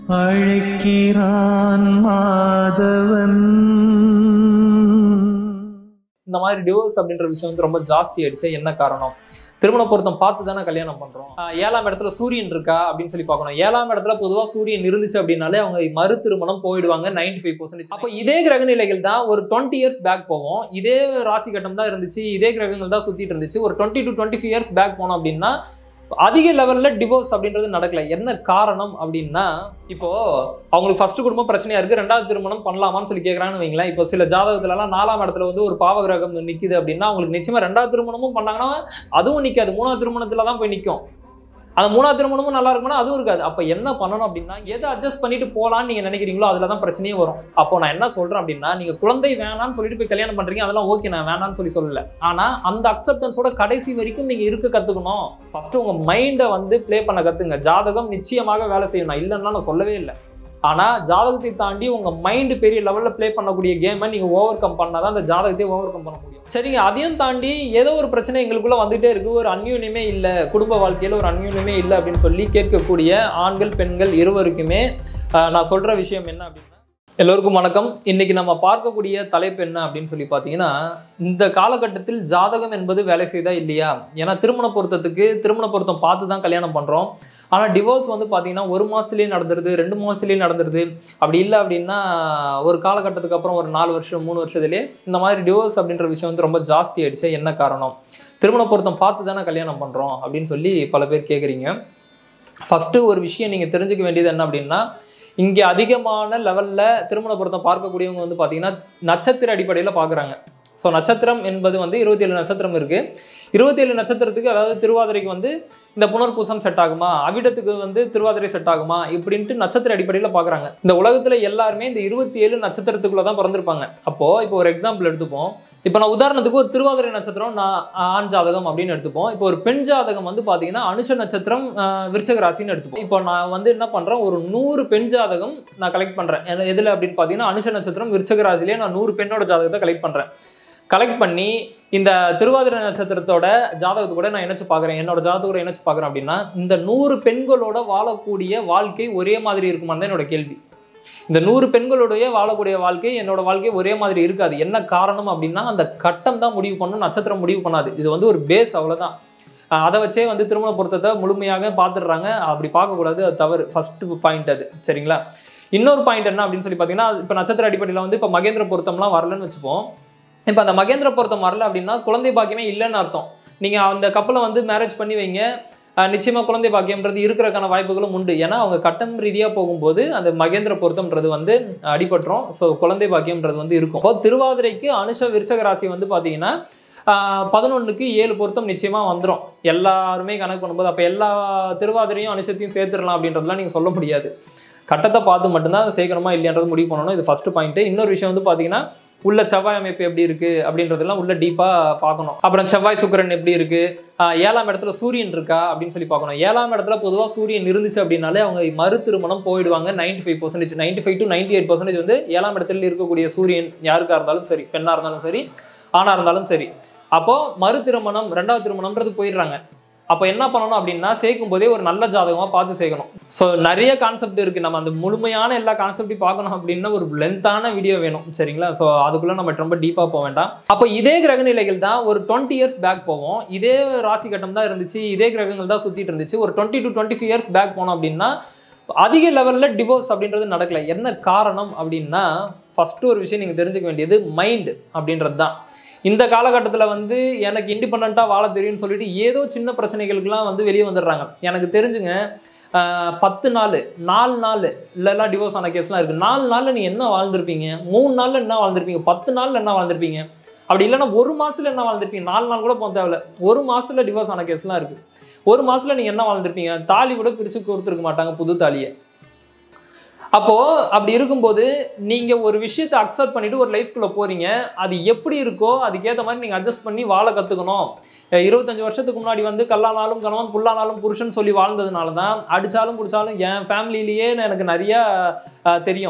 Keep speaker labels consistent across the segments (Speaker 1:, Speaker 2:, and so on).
Speaker 1: அழைக்கிறான் மாதவன்
Speaker 2: இந்த மாதிரி டிவோர்ஸ் அப்படின்ற விஷயம் வந்து ரொம்ப ஜாஸ்தி ஆயிடுச்சு என்ன காரணம் திருமண பொருத்தம் பார்த்து தானே கல்யாணம் பண்றோம் ஆஹ் ஏழாம் இடத்துல சூரியன் இருக்கா அப்படின்னு சொல்லி பார்க்கணும் ஏழாம் இடத்துல பொதுவா சூரியன் இருந்துச்சு அப்படின்னாலே அவங்க மறு திருமணம் போயிடுவாங்க 95% ஃபைவ் பர்சன்டேஜ் அப்போ இதே கிரக நிலைகள் தான் ஒரு டுவெண்ட்டி இயர்ஸ் பேக் போவோம் இதே ராசி கட்டம் தான் இருந்துச்சு இதே கிரகங்கள் தான் சுத்திட்டு இருந்துச்சு ஒரு twenty to twenty five years back போனோம் அப்படின்னா அதிக லெவல்ல டிவோர்ஸ் அப்படின்றது நடக்கல என்ன காரணம் அப்படின்னா இப்போ அவங்களுக்கு ஃபர்ஸ்ட் குடும்பம் பிரச்சனையா இருக்கு ரெண்டாவது திருமணம் பண்ணலாமான்னு சொல்லி கேட்கறாங்கன்னு வைங்களேன் இப்போ சில ஜாதகத்துல எல்லாம் நாலாம் இடத்துல வந்து ஒரு பாவகிரகம் நிக்குது அப்படின்னா அவங்களுக்கு நிச்சயமா ரெண்டாவது திருமணமும் பண்ணாங்கன்னா அதுவும் நிக்காது மூணாவது திருமணத்துல தான் போய் நிக்கும் அந்த மூணாவது திருமணமும் நல்லா இருக்கும்னா அதுவும் இருக்காது அப்ப என்ன பண்ணணும் அப்படின்னா எதை அட்ஜஸ்ட் பண்ணிட்டு போலாம்னு நீங்க நினைக்கிறீங்களோ அதுல தான் பிரச்சனையே வரும் அப்போ நான் என்ன சொல்றேன் அப்படின்னா நீங்க குழந்தை வேணாம்னு சொல்லிட்டு போய் கல்யாணம் பண்றீங்க அதெல்லாம் ஓகே நான் வேணாம்னு சொல்லி சொல்லல ஆனா அந்த அக்செப்டன்ஸோட கடைசி வரைக்கும் நீங்க இருக்க கத்துக்கணும் ஃபர்ஸ்ட் உங்க மைண்டை வந்து ப்ளே பண்ண கத்துங்க ஜாதகம் நிச்சயமாக வேலை செய்யணும் நான் இல்லைன்னா நான் சொல்லவே இல்லை ஆனா ஜாதகத்தை தாண்டி உங்க மைண்ட் பெரிய லெவல்ல ப்ளே பண்ணக்கூடிய கேமை நீங்க ஓவர் கம் பண்ணாதான் அந்த ஜாதகத்தை ஓவர் கம் பண்ண முடியும் சரிங்க அதையும் தாண்டி ஏதோ ஒரு பிரச்சனை எங்களுக்குள்ள வந்துட்டே இருக்கு ஒரு அந்யூன்யமே இல்லை குடும்ப வாழ்க்கையில ஒரு அந்யூன்யமே இல்லை அப்படின்னு சொல்லி கேட்கக்கூடிய ஆண்கள் பெண்கள் இருவருக்குமே ஆஹ், நான் சொல்ற விஷயம் என்ன அப்படின்னா எல்லோருக்கும் வணக்கம் இன்னைக்கு நம்ம பார்க்கக்கூடிய தலைப்பு என்ன அப்படின்னு சொல்லி பார்த்தீங்கன்னா இந்த காலகட்டத்தில் ஜாதகம் என்பது வேலை செய்தா இல்லையா ஏன்னா திருமண பொருத்தத்துக்கு திருமண பொருத்தம் பார்த்து தான் கல்யாணம் பண்ணுறோம் ஆனால் டிவோர்ஸ் வந்து பார்த்தீங்கன்னா ஒரு மாதத்துலேயே நடந்துருது ரெண்டு மாதத்துலேயே நடந்துருது அப்படி இல்லை அப்படின்னா ஒரு காலகட்டத்துக்கு அப்புறம் ஒரு நாலு வருஷம் மூணு வருஷத்துலேயே இந்த மாதிரி டிவோர்ஸ் அப்படின்ற விஷயம் வந்து ரொம்ப ஜாஸ்தி ஆயிடுச்சு என்ன காரணம் திருமண பொருத்தம் பார்த்து தானே கல்யாணம் பண்ணுறோம் அப்படின்னு சொல்லி பல பேர் கேட்குறீங்க ஃபஸ்ட்டு ஒரு விஷயம் நீங்கள் தெரிஞ்சுக்க வேண்டியது என்ன அப்படின்னா இங்கே அதிகமான லெவலில் திருமண பொருத்தம் பார்க்கக்கூடியவங்க வந்து பார்த்தீங்கன்னா நட்சத்திர அடிப்படையில் பார்க்குறாங்க ஸோ நட்சத்திரம் என்பது வந்து இருபத்தி ஏழு நட்சத்திரம் இருக்குது இருபத்தி ஏழு நட்சத்திரத்துக்கு அதாவது திருவாதிரைக்கு வந்து இந்த புனர்பூசம் செட் ஆகுமா அவிடத்துக்கு வந்து திருவாதிரை செட் ஆகுமா இப்படின்ட்டு நட்சத்திர அடிப்படையில் பார்க்குறாங்க இந்த உலகத்தில் எல்லாருமே இந்த இருபத்தி ஏழு நட்சத்திரத்துக்குள்ளே தான் பிறந்திருப்பாங்க அப்போது இப்போ ஒரு எக்ஸாம்பிள் எடுத்துப்போம் இப்போ நான் உதாரணத்துக்கு ஒரு திருவாதிரை நட்சத்திரம் நான் ஆண் ஜாதகம் அப்படின்னு எடுத்துப்போம் இப்போ ஒரு பெண் ஜாதகம் வந்து பார்த்தீங்கன்னா அனுஷ நட்சத்திரம் ஆஹ், விருச்சக ராசின்னு எடுத்துப்போம் இப்போ நான் வந்து என்ன பண்ணுறேன் ஒரு நூறு பெண் ஜாதகம் நான் கலெக்ட் பண்ணுறேன் எதில் அப்படின்னு பார்த்தீங்கன்னா அனுஷ நட்சத்திரம் விருச்சக ராசிலேயே நான் நூறு பெண்ணோட ஜாதகத்தை கலெக்ட் பண்ணுறேன் கலெக்ட் பண்ணி இந்த திருவாதிரை நட்சத்திரத்தோட ஜாதகத்து கூட நான் இணைச்சு பார்க்குறேன் என்னோட ஜாதகத்தோட இணைச்சு பார்க்குறேன் அப்படின்னா இந்த நூறு பெண்களோட வாழக்கூடிய வாழ்க்கை ஒரே மாதிரி இருக்குமான்னு தான் என்னோட கேள்வி இந்த நூறு பெண்களுடைய வாழக்கூடிய வாழ்க்கை என்னோட வாழ்க்கை ஒரே மாதிரி இருக்காது என்ன காரணம் அப்படின்னா அந்த கட்டம் தான் முடிவு பண்ணும் நட்சத்திரம் முடிவு பண்ணாது இது வந்து ஒரு பேஸ் அவ்வளோதான் அஹ் அதை வச்சே வந்து திருமண பொருத்தத்தை முழுமையாக பார்த்துடுறாங்க அப்படி பார்க்கக்கூடாது அது தவறு ஃபர்ஸ்ட் பாயிண்ட் அது சரிங்களா இன்னொரு பாயிண்ட் என்ன அப்படின்னு சொல்லி பார்த்தீங்கன்னா இப்போ நட்சத்திர அடிப்படையில் வந்து இப்போ மகேந்திர பொருத்தம்லாம் வரலன்னு வச்சுப்போம் இப்போ அந்த மகேந்திர பொருத்தம் வரல அப்படின்னா குழந்தை பாக்கியமே இல்லைன்னு அர்த்தம் நீங்கள் அந்த கப்பலை வந்து மேரேஜ் பண்ணி வைங்க அஹ் நிச்சயமா குழந்தை பாக்கியம்ன்றது இருக்கிறதுக்கான வாய்ப்புகளும் உண்டு ஏன்னா அவங்க கட்டம் ரீதியாக போகும்போது அந்த மகேந்திர பொருத்தம்ன்றது வந்து அடிபட்டுரும் ஸோ குழந்தை பாக்கியம்ன்றது வந்து இருக்கும் இப்போ திருவாதிரைக்கு அனுஷ விருஷக ராசி வந்து பார்த்தீங்கன்னா பதினொன்றுக்கு ஏழு பொருத்தம் நிச்சயமாக வந்துடும் எல்லாருமே கணக்கு பண்ணும்போது அப்போ எல்லா திருவாதிரையும் அனுஷத்தையும் சேர்த்துடலாம் அப்படின்றதுலாம் நீங்கள் சொல்ல முடியாது கட்டத்தை பார்த்து மட்டும்தான் அதை சேர்க்கணுமா இல்லையான்றது முடிவு பண்ணணும் இது ஃபர்ஸ்ட் பாயிண்ட் இன்னொரு விஷயம் வந்து பார்த்தீங்கன்னா உள்ள செவ்வாய் அமைப்பு எப்படி இருக்கு அப்படின்றதெல்லாம் உள்ள டீப்பாக பார்க்கணும் அப்புறம் செவ்வாய் சுக்கிரன் எப்படி இருக்கு ஆஹ் ஏழாம் இடத்துல சூரியன் இருக்கா அப்படின்னு சொல்லி பார்க்கணும் ஏழாம் இடத்துல பொதுவாக சூரியன் இருந்துச்சு அப்படின்னாலே அவங்க மறு திருமணம் போயிடுவாங்க ninety five percentage ninety five to ninety eight percentage வந்து ஏழாம் இடத்துல இருக்கக்கூடிய சூரியன் யாருக்கா இருந்தாலும் சரி பெண்ணாக இருந்தாலும் சரி ஆணாக இருந்தாலும் சரி அப்போ மறு திருமணம் ரெண்டாவது திருமணம்ன்றது போயிடுறாங்க அப்போ என்ன பண்ணணும் அப்படின்னா சேர்க்கும் போதே ஒரு நல்ல ஜாதகமாக பார்த்து சேர்க்கணும் ஸோ நிறைய கான்செப்ட் இருக்குது நம்ம அந்த முழுமையான எல்லா கான்செப்டையும் பார்க்கணும் அப்படின்னா ஒரு லென்த்தான வீடியோ வேணும் சரிங்களா ஸோ அதுக்குள்ளே நம்ம ரொம்ப டீப்பாக போக வேண்டாம் அப்போ இதே கிரக நிலைகள் தான் ஒரு டுவெண்ட்டி இயர்ஸ் பேக் போவோம் இதே ராசி கட்டம் தான் இருந்துச்சு இதே கிரகங்கள் தான் சுற்றிட்டு இருந்துச்சு ஒரு twenty to twenty five years back போனோம் அப்படின்னா அதிக லெவலில் டிவோர்ஸ் அப்படின்றது நடக்கல என்ன காரணம் அப்படின்னா ஃபஸ்ட்டு ஒரு விஷயம் நீங்கள் தெரிஞ்சுக்க வேண்டியது மைண்ட் அப்படின்றது தான் இந்த காலகட்டத்தில் வந்து எனக்கு இண்டிபெண்ட்டாக வாழ தெரியும்னு சொல்லிட்டு ஏதோ சின்ன பிரச்சனைகளுக்கெல்லாம் வந்து வெளியே வந்துடுறாங்க எனக்கு தெரிஞ்சுங்க ஆஹ், பத்து நாள் நாலு நாள் இல்லைலாம் டிவோர்ஸ் ஆன கேஸ்லாம் இருக்குது நாலு நாளில் நீ என்ன வாழ்ந்திருப்பீங்க மூணு நாளில் என்ன வாழ்ந்திருப்பீங்க பத்து நாளில் என்ன வாழ்ந்திருப்பீங்க அப்படி இல்லைன்னா ஒரு மாதத்தில் என்ன வாழ்ந்திருப்பீங்க நாலு நாள் கூட போக தேவையில்ல ஒரு மாதத்தில் டிவோர்ஸ் ஆன கேஸ்லாம் இருக்குது ஒரு மாதத்தில் நீங்கள் என்ன வாழ்ந்திருப்பீங்க தாலி கூட பிரித்து கொடுத்துருக்க மாட்டாங்க புது தாலியை அப்போ அப்படி இருக்கும்போது நீங்க ஒரு விஷயத்தை அக்செப்ட் பண்ணிட்டு ஒரு லைஃப்குள்ள போறீங்க அது எப்படி இருக்கோ அதுக்கேற்ற மாதிரி நீங்க அட்ஜஸ்ட் பண்ணி வாழ கத்துக்கணும் அஹ் இருபத்தஞ்சு வருஷத்துக்கு முன்னாடி வந்து கல்லானாலும் கணவன் புல்லானாலும் புருஷன் சொல்லி வாழ்ந்ததுனால தான் அடிச்சாலும் பிடிச்சாலும் என் ஃபேமிலியிலேயே எனக்கு நிறைய அஹ், தெரியும்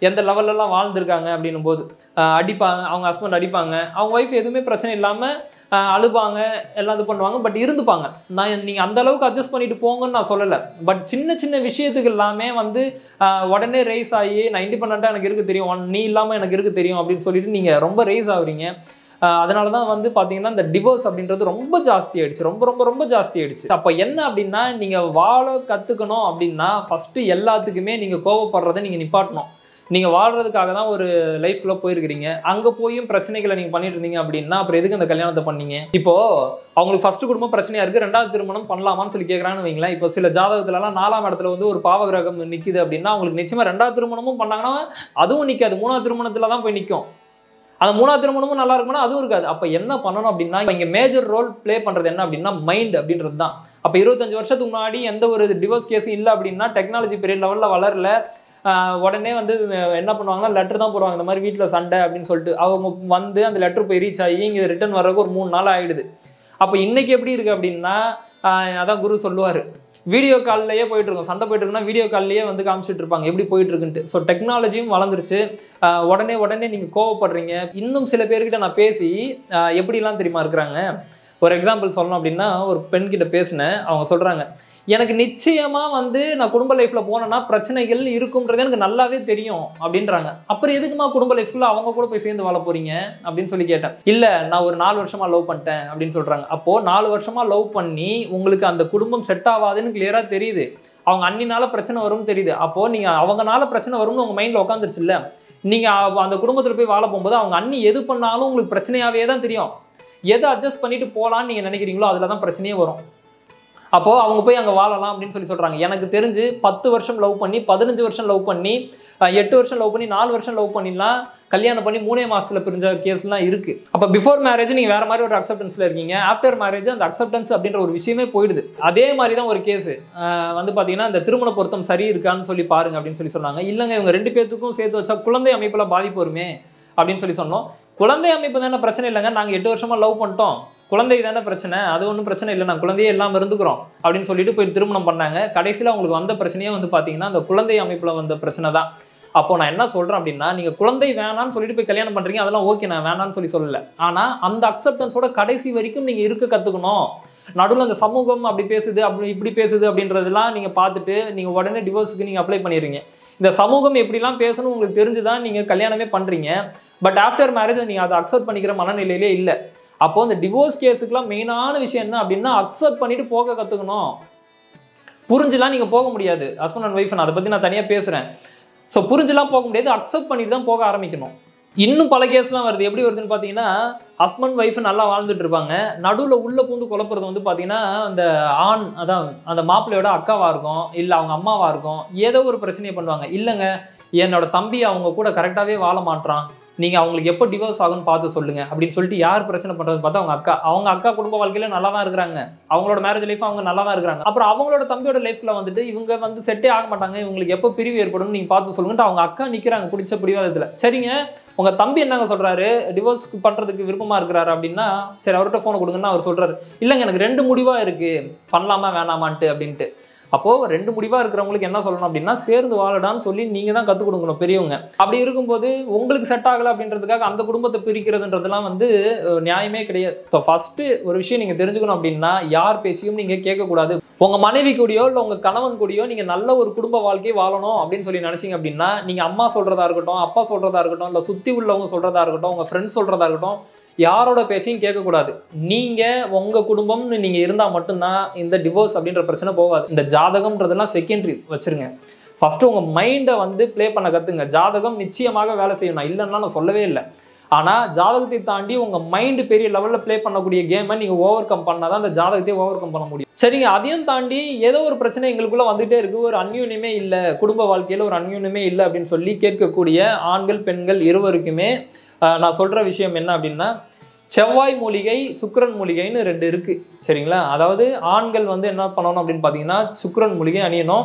Speaker 2: எந்த லெவல்லலாம் வாழ்ந்திருக்காங்க அப்படின்னும் போது ஆஹ் அடிப்பாங்க அவங்க ஹஸ்பண்ட் அடிப்பாங்க அவங்க ஒய்ஃப் எதுவுமே பிரச்சனை இல்லாமல் அழுவாங்க எல்லாம் இது பண்ணுவாங்க பட் இருந்துப்பாங்க நான் நீங்கள் அந்த அளவுக்கு அட்ஜஸ்ட் பண்ணிட்டு போங்கன்னு நான் சொல்லலை பட் சின்ன சின்ன விஷயத்துக்கு எல்லாமே வந்து ஆஹ் உடனே ரைஸ் ஆகி நான் இண்டிபெண்ட்டாக எனக்கு இருக்கு தெரியும் உன் நீ இல்லாமல் எனக்கு இருக்கு தெரியும் அப்படின்னு சொல்லிட்டு நீங்கள் ரொம்ப ரைஸ் ஆகுறீங்க ஆஹ் அதனால தான் வந்து பார்த்தீங்கன்னா இந்த டிவோர்ஸ் அப்படின்றது ரொம்ப ஜாஸ்தி ஆயிடுச்சு ரொம்ப ரொம்ப ரொம்ப ஜாஸ்தி ஆயிடுச்சு அப்போ என்ன அப்படின்னா நீங்கள் வாழ கற்றுக்கணும் அப்படின்னா ஃபஸ்ட்டு எல்லாத்துக்குமே நீங்கள் கோவப்படுறதை நீங்கள் நிப்பாட்டணும் நீங்கள் வாழ்றதுக்காக தான் ஒரு லைஃப்குள்ளே போயிருக்கிறீங்க அங்கே போயும் பிரச்சனைகளை நீங்கள் பண்ணிட்டு இருந்தீங்க அப்படின்னா அப்புறம் எதுக்கு அந்த கல்யாணத்தை பண்ணீங்க இப்போ அவங்களுக்கு ஃபர்ஸ்ட் குடும்பம் பிரச்சனையா இருக்கு ரெண்டாவது திருமணம் பண்ணலாமான்னு சொல்லி கேட்குறாங்கன்னு வைங்களேன் இப்போ சில ஜாதகத்துலலாம் நாலாம் இடத்துல வந்து ஒரு பாவகிரகம் நிற்கிது அப்படின்னா அவங்களுக்கு நிச்சயமா ரெண்டாவது திருமணமும் பண்ணாங்கன்னா அதுவும் நிற்காது மூணாவது திருமணத்துல தான் போய் நிற்கும் அந்த மூணாவது திருமணமும் நல்லா இருக்கும்னா அதுவும் இருக்காது அப்போ என்ன பண்ணணும் அப்படின்னா இங்கே மேஜர் ரோல் ப்ளே பண்ணுறது என்ன அப்படின்னா மைண்ட் அப்படின்றது தான் அப்போ இருபத்தஞ்சு வருஷத்துக்கு முன்னாடி எந்த ஒரு டிவோர்ஸ் கேஸும் இல்லை அப்படின்னா டெக்னாலஜி பெரிய லெவலில் வளரல ஆஹ் உடனே வந்து அஹ் என்ன பண்ணுவாங்கன்னா லெட்டர் தான் போடுவாங்க இந்த மாதிரி வீட்டில் சண்டை அப்படின்னு சொல்லிட்டு அவங்க வந்து அந்த லெட்டர் போய் ரீச் ஆகி இங்கே ரிட்டர்ன் வர்றதுக்கு ஒரு மூணு நாள் ஆயிடுது அப்போ இன்னைக்கு எப்படி இருக்கு அப்படின்னா ஆஹ் அதான் குரு சொல்லுவார் வீடியோ கால்லையே போயிட்டு இருக்கும் சண்டை போயிட்டு இருக்குன்னா வீடியோ கால்லையே வந்து காமிச்சிட்டு இருப்பாங்க எப்படி போயிட்டு இருக்குன்ட்டு ஸோ டெக்னாலஜியும் வளர்ந்துருச்சு ஆஹ் உடனே உடனே நீங்கள் கோவப்படுறீங்க இன்னும் சில பேர்கிட்ட நான் பேசி ஆஹ் எப்படிலாம் தெரியுமா இருக்கிறாங்க ஒரு எக்ஸாம்பிள் சொல்லணும் அப்படின்னா ஒரு பெண்கிட்ட பேசினேன் அவங்க சொல்கிறாங்க எனக்கு நிச்சயமாக வந்து நான் குடும்ப லைஃப்பில் போனேன்னா பிரச்சனைகள் இருக்கும்ன்றது எனக்கு நல்லாவே தெரியும் அப்படின்றாங்க அப்புறம் எதுக்குமா குடும்ப லைஃப்ல அவங்க கூட போய் சேர்ந்து வாழ போறீங்க அப்படின்னு சொல்லி கேட்டேன் இல்லை நான் ஒரு நாலு வருஷமா லவ் பண்ணிட்டேன் அப்படின்னு சொல்கிறாங்க அப்போது நாலு வருஷமா லவ் பண்ணி உங்களுக்கு அந்த குடும்பம் செட் ஆகாதுன்னு கிளியராக தெரியுது அவங்க அண்ணினால பிரச்சனை வரும்னு தெரியுது அப்போது நீங்கள் அவங்கனால பிரச்சனை வரும்னு உங்கள் மைண்டில் உட்காந்துருச்சு இல்லை நீங்கள் அந்த குடும்பத்தில் போய் வாழ போகும்போது அவங்க அண்ணி எது பண்ணாலும் உங்களுக்கு பிரச்சனையாகவே தான் தெரியும் எதை அட்ஜஸ்ட் பண்ணிட்டு போகலான்னு நீங்கள் நினைக்கிறீங்களோ அதில் தான் பிரச்சனையே வரும் அப்போது அவங்க போய் அங்கே வாழலாம் அப்படின்னு சொல்லி சொல்கிறாங்க எனக்கு தெரிஞ்சு பத்து வருஷம் லவ் பண்ணி பதினஞ்சு வருஷம் லவ் பண்ணி அஹ், எட்டு வருஷம் லவ் பண்ணி நாலு வருஷம் லவ் பண்ணிலாம் கல்யாணம் பண்ணி மூணே மாசத்துல பிரிஞ்ச கேஸ்லாம் இருக்குது அப்போ பிஃபோர் மேரேஜ் நீங்கள் வேறு மாதிரி ஒரு அக்செப்டன்ஸில் இருக்கீங்க ஆஃப்டர் மேரேஜ் அந்த அக்செப்டன்ஸ் அப்படின்ற ஒரு விஷயமே போயிடுது அதே மாதிரி தான் ஒரு கேஸ் வந்து பார்த்தீங்கன்னா இந்த திருமண பொருத்தம் சரி இருக்கான்னு சொல்லி பாருங்க அப்படின்னு சொல்லி சொன்னாங்க இல்லைங்க இவங்க ரெண்டு பேர்த்துக்கும் சேர்த்து வச்சா குழந்தை அமைப்பில் பாதிப்பு வருமே அப்படின்னு சொல்லி சொன்னோம் குழந்தை அமைப்பு தானே பிரச்சனை இல்லைங்க நாங்கள் எட்டு வருஷமா லவ் பண்ணிட்டோம் குழந்தை தானே பிரச்சனை அது ஒன்றும் பிரச்சனை இல்லை நான் குழந்தையே இல்லாமல் இருந்துக்கிறோம் அப்படின்னு சொல்லிட்டு போய் திருமணம் பண்ணாங்க கடைசியில் அவங்களுக்கு வந்த பிரச்சனையே வந்து பார்த்தீங்கன்னா அந்த குழந்தை அமைப்பில் வந்த பிரச்சனை தான் அப்போ நான் என்ன சொல்கிறேன் அப்படின்னா நீங்கள் குழந்தை வேணான்னு சொல்லிட்டு போய் கல்யாணம் பண்ணுறீங்க அதெல்லாம் ஓகே நான் வேணான்னு சொல்லி சொல்லல ஆனால் அந்த அக்செப்டன்ஸோட கடைசி வரைக்கும் நீங்கள் இருக்க கற்றுக்கணும் நடுவில் அந்த சமூகம் அப்படி பேசுது அப்படி இப்படி பேசுது அப்படின்றதெல்லாம் நீங்கள் பார்த்துட்டு நீங்கள் உடனே டிவோர்ஸுக்கு நீங்கள் அப்ளை பண்ணிடுறீங்க இந்த சமூகம் எப்படிலாம் பேசணும் உங்களுக்கு தெரிஞ்சு தான் நீங்கள் கல்யாணமே பண்ணுறீங்க பட் ஆஃப்டர் மேரேஜ் நீங்கள் அதை அக்செப்ட் பண்ணிக்கிற மனநிலையிலே இல்லை அப்போ இந்த டிவோர்ஸ் கேஸுக்குலாம் மெயினான விஷயம் என்ன அப்படின்னா அக்செப்ட் பண்ணிட்டு போக கற்றுக்கணும் புரிஞ்சுலாம் நீங்கள் போக முடியாது ஹஸ்பண்ட் அண்ட் ஒய்ஃப் நான் அதை பற்றி நான் தனியாக பேசுகிறேன் ஸோ புரிஞ்சுலாம் போக முடியாது அக்செப்ட் பண்ணிட்டு தான் போக ஆரம்பிக்கணும் இன்னும் பல கேஸ்லாம் வருது எப்படி வருதுன்னு பார்த்தீங்கன்னா ஹஸ்பண்ட் ஒய்ஃப் நல்லா வாழ்ந்துட்டு இருப்பாங்க நடுவில் உள்ள பூந்து குழப்புறது வந்து பார்த்தீங்கன்னா அந்த ஆண் அதான் அந்த மாப்பிள்ளையோட அக்காவாக இருக்கும் இல்லை அவங்க அம்மாவாக இருக்கும் ஏதோ ஒரு பிரச்சனையை பண்ணுவாங்க இல்லைங்க என்னோட தம்பி அவங்க கூட கரெக்டாகவே வாழ மாட்றான் நீங்கள் அவங்களுக்கு எப்போ டிவோர்ஸ் ஆகும்னு பார்த்து சொல்லுங்க அப்படின்னு சொல்லிட்டு யார் பிரச்சனை பண்ணுறது பார்த்தா அவங்க அக்கா அவங்க அக்கா குடும்ப வாழ்க்கையில நல்லா தான் இருக்கிறாங்க அவங்களோட மேரேஜ் லைஃப் அவங்க நல்லா தான் இருக்கிறாங்க அப்புறம் அவங்களோட தம்பியோட லைஃப்ல வந்துட்டு இவங்க வந்து செட்டே ஆக மாட்டாங்க இவங்களுக்கு எப்போ பிரிவு ஏற்படும் நீங்கள் பார்த்து சொல்லுங்கன்ட்டு அவங்க அக்கா நிற்கிறாங்க பிடிச்ச பிடிவாதத்தில் சரிங்க உங்க தம்பி என்னங்க சொல்றாரு டிவோர்ஸ் பண்றதுக்கு விருப்பமா இருக்கிறாரு அப்படின்னா சரி அவர்கிட்ட ஃபோனை கொடுங்கன்னா அவர் சொல்றாரு இல்லைங்க எனக்கு ரெண்டு முடிவா இருக்கு பண்ணலாமா வேணாமான்ட்டு அப்படின்ட்டு அப்போ ரெண்டு முடிவா இருக்கிறவங்களுக்கு என்ன சொல்லணும் அப்படின்னா சேர்ந்து வாழடான்னு சொல்லி நீங்க தான் கற்றுக் கொடுக்கணும் பெரியவங்க அப்படி இருக்கும்போது உங்களுக்கு செட் ஆகல அப்படின்றதுக்காக அந்த குடும்பத்தை பிரிக்கிறதுன்றதுலாம் வந்து அஹ், நியாயமே கிடையாது ஸோ ஃபர்ஸ்ட் ஒரு விஷயம் நீங்க தெரிஞ்சுக்கணும் அப்படின்னா யார் பேச்சையும் நீங்க கேட்கக்கூடாது உங்க மனைவி கூடயோ இல்லை உங்க கணவன் கூடயோ நீங்க நல்ல ஒரு குடும்ப வாழ்க்கையை வாழணும் அப்படின்னு சொல்லி நினைச்சீங்க அப்படின்னா நீங்க அம்மா சொல்றதா இருக்கட்டும் அப்பா சொல்றதா இருக்கட்டும் இல்லை சுத்தி உள்ளவங்க சொல்றதா இருக்கட்டும் உங்க ஃப்ரெண்ட்ஸ் சொல்றதா இருக்கட்டும் யாரோட பேச்சையும் கேட்கக்கூடாது நீங்க உங்க குடும்பம்னு நீங்க இருந்தா மட்டும்தான் இந்த டிவோர்ஸ் அப்படின்ற பிரச்சனை போகாது இந்த ஜாதகம்ன்றதெல்லாம் செகண்டரி வச்சிருங்க ஃபர்ஸ்ட் உங்க மைண்டை வந்து ப்ளே பண்ண கத்துங்க ஜாதகம் நிச்சயமாக வேலை செய்யும் நான் இல்லைன்னா நான் சொல்லவே இல்லை ஆனால் ஜாதகத்தை தாண்டி உங்கள் மைண்டு பெரிய லெவலில் ப்ளே பண்ணக்கூடிய கேமை நீங்கள் ஓவர் கம் பண்ணால் தான் அந்த ஜாதகத்தையே ஓவர் கம் பண்ண முடியும் சரிங்க அதையும் தாண்டி ஏதோ ஒரு பிரச்சனை எங்களுக்குள்ள வந்துட்டே இருக்கு ஒரு அந்யூன்யமே இல்லை குடும்ப வாழ்க்கையில் ஒரு அந்யூன்யமே இல்லை அப்படின்னு சொல்லி கேட்கக்கூடிய ஆண்கள் பெண்கள் இருவருக்குமே ஆஹ், நான் சொல்கிற விஷயம் என்ன அப்படின்னா செவ்வாய் மூலிகை சுக்கிரன் மூலிகைன்னு ரெண்டு இருக்குது சரிங்களா அதாவது ஆண்கள் வந்து என்ன பண்ணணும் அப்படின்னு பார்த்தீங்கன்னா சுக்கிரன் மூலிகை அணியணும்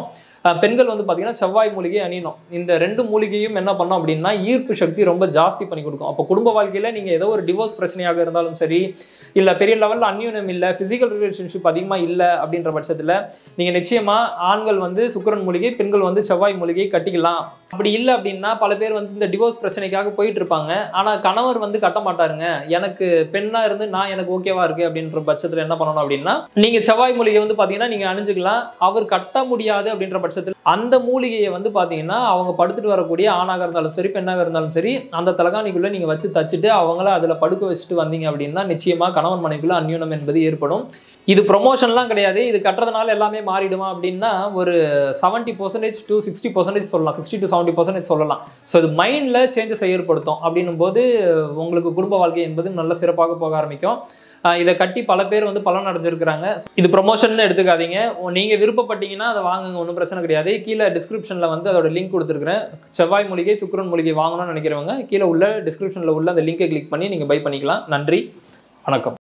Speaker 2: அஹ் பெண்கள் வந்து பார்த்தீங்கன்னா செவ்வாய் மூலிகை அணியணும் இந்த ரெண்டு மூலிகையும் என்ன பண்ணோம் அப்படின்னா ஈர்ப்பு சக்தி ரொம்ப ஜாஸ்தி பண்ணி கொடுக்கும் அப்போ குடும்ப வாழ்க்கையில் நீங்கள் ஏதோ ஒரு டிவோர்ஸ் பிரச்சனையாக இருந்தாலும் சரி இல்லை பெரிய லெவலில் அந்யூனம் இல்லை ஃபிசிக்கல் ரிலேஷன்ஷிப் அதிகமாக இல்லை அப்படின்ற பட்சத்தில் நீங்கள் நிச்சயமாக ஆண்கள் வந்து சுக்கிரன் மூலிகை பெண்கள் வந்து செவ்வாய் மூலிகை கட்டிக்கலாம் அப்படி இல்லை அப்படின்னா பல பேர் வந்து இந்த டிவோர்ஸ் பிரச்சனைக்காக போயிட்டு இருப்பாங்க ஆனால் கணவர் வந்து கட்ட மாட்டாருங்க எனக்கு பெண்ணாக இருந்து நான் எனக்கு ஓகேவா இருக்கு அப்படின்ற பட்சத்தில் என்ன பண்ணணும் அப்படின்னா நீங்கள் செவ்வாய் மூலிகை வந்து பார்த்தீங்கன்னா நீங்கள் அணிஞ்சுக்கலாம் அவர் கட்ட முடியாது அப்படின்ற பட்சத்தில் அந்த மூலிகையை வந்து பார்த்தீங்கன்னா அவங்க படுத்துட்டு வரக்கூடிய ஆணாக இருந்தாலும் சரி பெண்ணாக இருந்தாலும் சரி அந்த தலகாணிக்குள்ளே நீங்கள் வச்சு தச்சுட்டு அவங்கள அதில் படுக்க வச்சுட்டு வந்தீங்க அப்படின்னா நிச்சயமாக கணவன் மனைவிக்குள்ள அந்யூனம் என்பது ஏற்படும் இது ப்ரொமோஷன்லாம் கிடையாது இது கட்டுறதுனால எல்லாமே மாறிடுமா அப்படின்னா ஒரு seventy percentage to sixty percentage சொல்லலாம் சிக்ஸ்டி டு செவன்ட்டி பர்சன்டேஜ் சொல்லலாம் ஸோ இது மைண்டில் சேஞ்சஸ் ஏற்படுத்தும் அப்படின்னும் போது உங்களுக்கு குடும்ப வாழ்க்கை என்பது நல்ல சிறப்பாக போக ஆரம்பிக்கும் ஆஹ் இதை கட்டி பல பேர் வந்து பலன் அடைஞ்சிருக்கிறாங்க இது ப்ரொமோஷன் எடுத்துக்காதீங்க நீங்கள் விருப்பப்பட்டீங்கன்னா அதை வாங்குங்க ஒன்றும் பிரச்சனை கிடையாது கீழே டிஸ்கிரிப்ஷனில் வந்து அதோட லிங்க் கொடுத்துருக்கிறேன் செவ்வாய் மூலிகை சுக்கிரன் மூலிகை வாங்கணும்னு நினைக்கிறவங்க கீழே உள்ள டிஸ்கிரிப்ஷனில் உள்ள அந்த லிங்கை கிளிக் பண்ணி நீங்கள் பை பண்ணிக்கலாம் நன்றி வணக்கம்